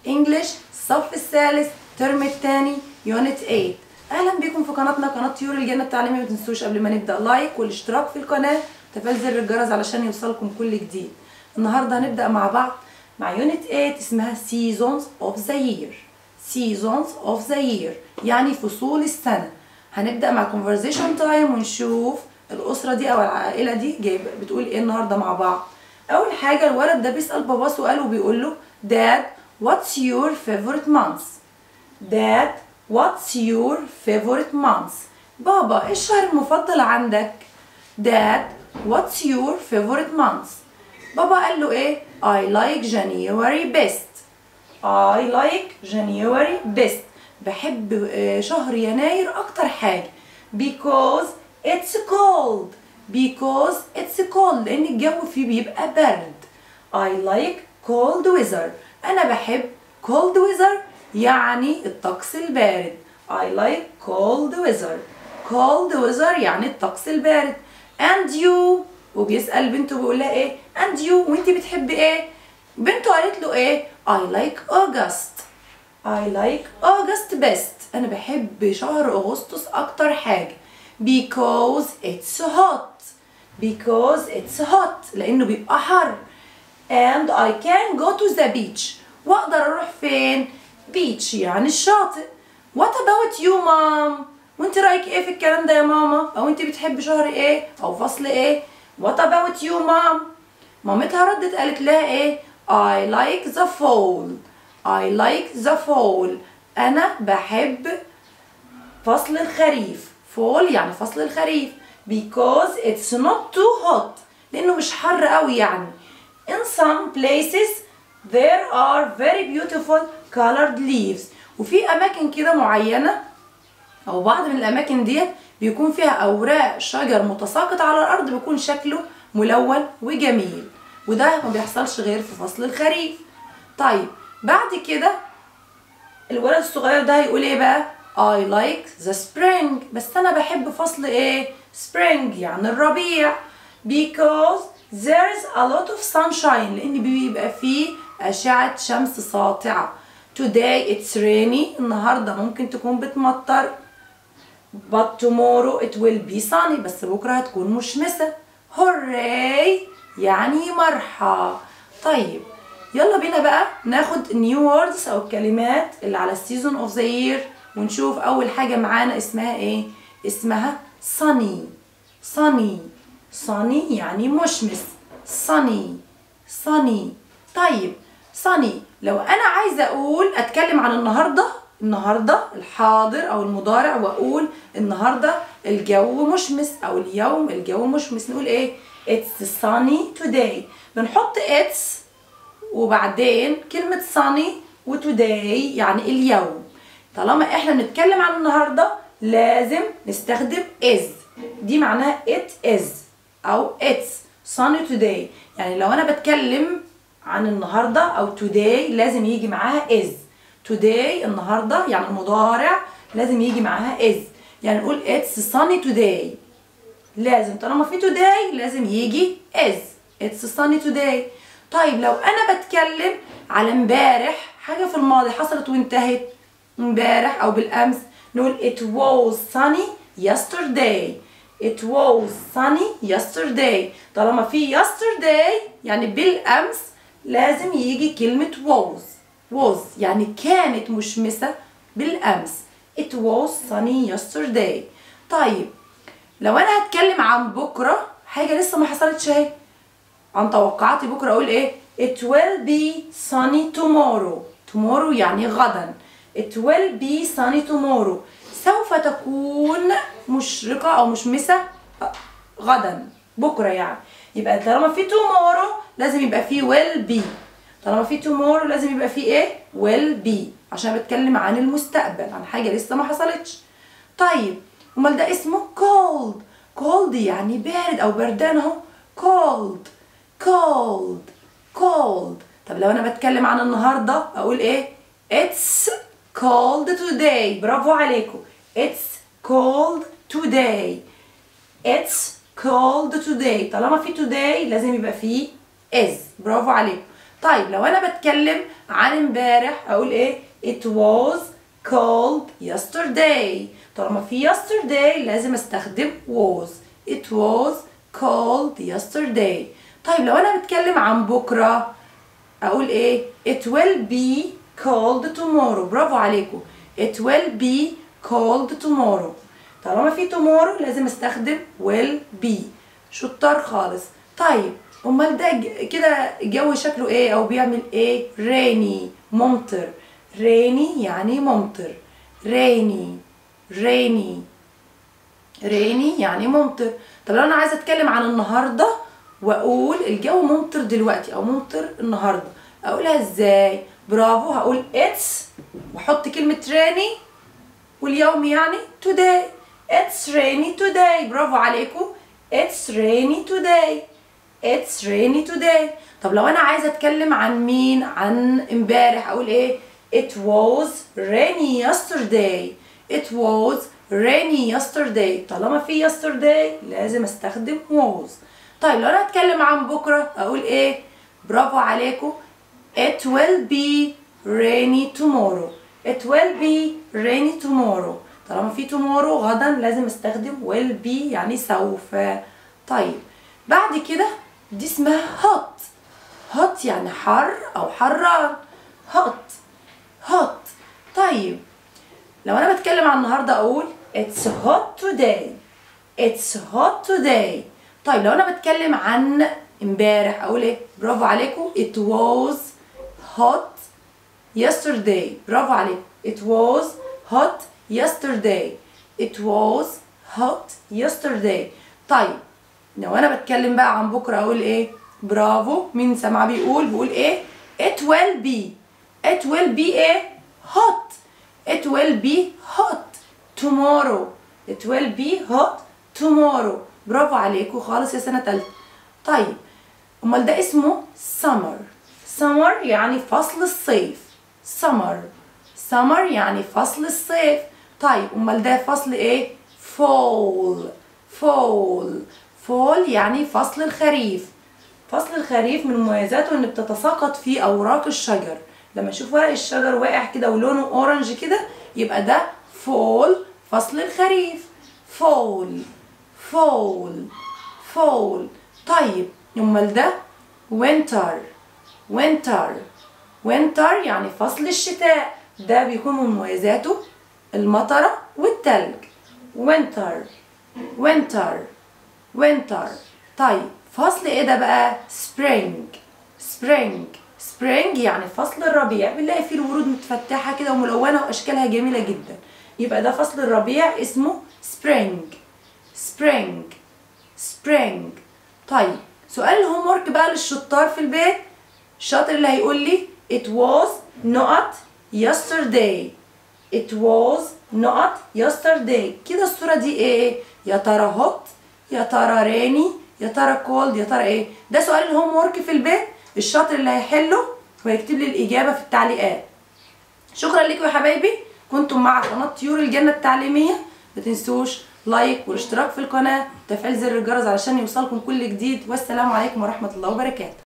انجلش الصف الثالث ترم الثاني يونت 8 اهلا بكم في قناتنا قناه طيور الجنه التعليميه ما تنسوش قبل ما نبدا لايك والاشتراك في القناه وتفعيل زر الجرس علشان يوصلكم كل جديد النهارده هنبدا مع بعض مع يونت 8 اسمها seasons of the year seasons of the year يعني فصول السنه هنبدا مع conversation time ونشوف الاسره دي او العائله دي جايب بتقول ايه النهارده مع بعض اول حاجه الولد ده بيسال باباه سؤال وبيقول له dad what's your favorite month dad what's your favorite month بابا ايه الشهر المفضل عندك dad what's your favorite month بابا قال له ايه I like January best I like January best بحب آه، شهر يناير اكتر حاجه because it's cold because it's cold لان الجو فيه بيبقى برد I like cold weather انا بحب cold weather يعني الطقس البارد I like cold weather cold weather يعني الطقس البارد and you وبيسأل بنته بيقول لها ايه and you وانت بتحبي ايه بنته قالت له ايه I like August I like August best أنا بحب شهر أغسطس أكتر حاجة because it's hot because it's hot لأنه بيبقى حر and I can go to the beach وأقدر أروح فين beach يعني الشاطئ what about you mom وانت رأيك ايه في الكلام ده يا ماما أو انت بتحب شهر ايه أو فصل ايه what about you mom مامتها ردت قالت لها ايه I like the fall I like the fall أنا بحب فصل الخريف fall يعني فصل الخريف because it's not too hot لأنه مش حر قوي يعني in some places there are very beautiful colored leaves وفي أماكن كده معينة أو بعض من الأماكن ديت بيكون فيها أوراق شجر متساقط على الأرض بيكون شكله ملون وجميل وده ما بيحصلش غير في فصل الخريف طيب بعد كده الولد الصغير ده هيقول ايه بقى I like the spring بس انا بحب فصل ايه spring يعني الربيع because there's a lot of sunshine لان بيبقى فيه اشعة شمس ساطعة today it's rainy النهاردة ممكن تكون بتمطر but tomorrow it will be sunny بس بكرة هتكون مشمسة hooray يعني مرحى طيب يلا بينا بقى ناخد نيو ووردز او الكلمات اللي على السيزون اوف ذا يير ونشوف اول حاجه معانا اسمها ايه اسمها sunny sunny sunny يعني مشمس sunny sunny طيب sunny لو انا عايزه اقول اتكلم عن النهارده النهارده الحاضر او المضارع واقول النهارده الجو مشمس او اليوم الجو مشمس نقول ايه it's sunny today بنحط it's وبعدين كلمة sunny وتوداي يعني اليوم طالما احنا بنتكلم عن النهاردة لازم نستخدم is دي معناها it is او it's sunny today يعني لو انا بتكلم عن النهاردة او today لازم يجي معاها is today النهاردة يعني المضارع لازم يجي معاها is يعني نقول it's sunny today لازم طالما في today لازم يجي is it's sunny today طيب لو انا بتكلم على امبارح حاجه في الماضي حصلت وانتهت امبارح او بالامس نقول it was sunny yesterday it was sunny yesterday طالما في yesterday يعني بالامس لازم يجي كلمه was was يعني كانت مشمسه بالامس it was sunny yesterday طيب لو انا هتكلم عن بكره حاجه لسه ما حصلتش اهي عن توقعاتي بكره اقول ايه it will be sunny tomorrow tomorrow يعني غدا it will be sunny tomorrow سوف تكون مشرقة أو مشمسة غدا بكرة يعني يبقى طالما في tomorrow لازم يبقى في will be طالما في tomorrow لازم يبقى في ايه will be عشان بتكلم عن المستقبل عن حاجة لسه ما حصلتش طيب امال ده اسمه cold cold يعني بارد او بردان اهو cold cold cold طب لو انا بتكلم عن النهارده اقول ايه it's cold today برافو عليكم it's cold today it's cold today طالما في today لازم يبقى فيه is برافو عليكم طيب لو انا بتكلم عن امبارح اقول ايه it was cold yesterday طالما في yesterday لازم استخدم was it was cold yesterday طيب لو انا بتكلم عن بكره اقول ايه it will be cold tomorrow برافو عليكم it will be cold tomorrow طالما في tomorrow لازم استخدم will be شطار خالص طيب امال ده ج- كده الجو شكله ايه او بيعمل ايه rainy ممطر rainy يعني ممطر rainy rainy rainy يعني ممطر طب لو انا عايزه اتكلم عن النهارده واقول الجو ممطر دلوقتي او ممطر النهارده اقولها ازاي برافو هقول it's واحط كلمه rainy واليوم يعني today it's rainy today برافو عليكم it's rainy today it's rainy today طب لو انا عايزه اتكلم عن مين عن امبارح اقول ايه it was rainy yesterday it was rainy yesterday طالما في yesterday لازم استخدم was طيب لو انا هتكلم عن بكره اقول ايه برافو عليكم it will be rainy tomorrow it will be rainy tomorrow طالما في tomorrow غدا لازم استخدم will be يعني سوف طيب بعد كده دي اسمها hot hot يعني حر او حران hot hot طيب لو انا بتكلم عن النهارده اقول it's hot today it's hot today طيب لو انا بتكلم عن امبارح اقول ايه برافو عليكم it was hot yesterday برافو عليكم it was hot yesterday it was hot yesterday طيب لو انا بتكلم بقى عن بكره اقول ايه برافو مين سامع بيقول بيقول ايه it will be it will be ايه hot it will be hot tomorrow it will be hot tomorrow برافو عليكم خالص يا سنه تالته طيب امال ده اسمه summer summer يعني فصل الصيف summer summer يعني فصل الصيف طيب امال ده فصل ايه fall fall fall يعني فصل الخريف فصل الخريف من مميزاته ان بتتساقط فيه اوراق الشجر لما اشوف ورق الشجر واقع كده ولونه اورنج كده يبقى ده fall فصل الخريف fall fall fall طيب امال ده winter winter winter يعني فصل الشتاء ده بيكون من مميزاته المطرة والتلج winter winter winter طيب فصل ايه ده بقى spring spring spring يعني فصل الربيع بنلاقي فيه الورود متفتحة كده وملونة واشكالها جميلة جدا يبقى ده فصل الربيع اسمه spring spring spring طيب سؤال الهوم ورك بقى للشطار في البيت الشاطر اللي هيقول لي it was not yesterday it was not yesterday كده الصورة دي ايه يا ترى hot يا ترى ريني يا ترى cold يا ترى ايه ده سؤال الهوم ورك في البيت الشاطر اللي هيحله ويكتب لي الإجابة في التعليقات شكرا لكم يا حبايبي كنتم مع قناة طيور الجنة التعليمية ما تنسوش لايك والاشتراك في القناة وتفعيل زر الجرس علشان يوصلكم كل جديد والسلام عليكم ورحمة الله وبركاته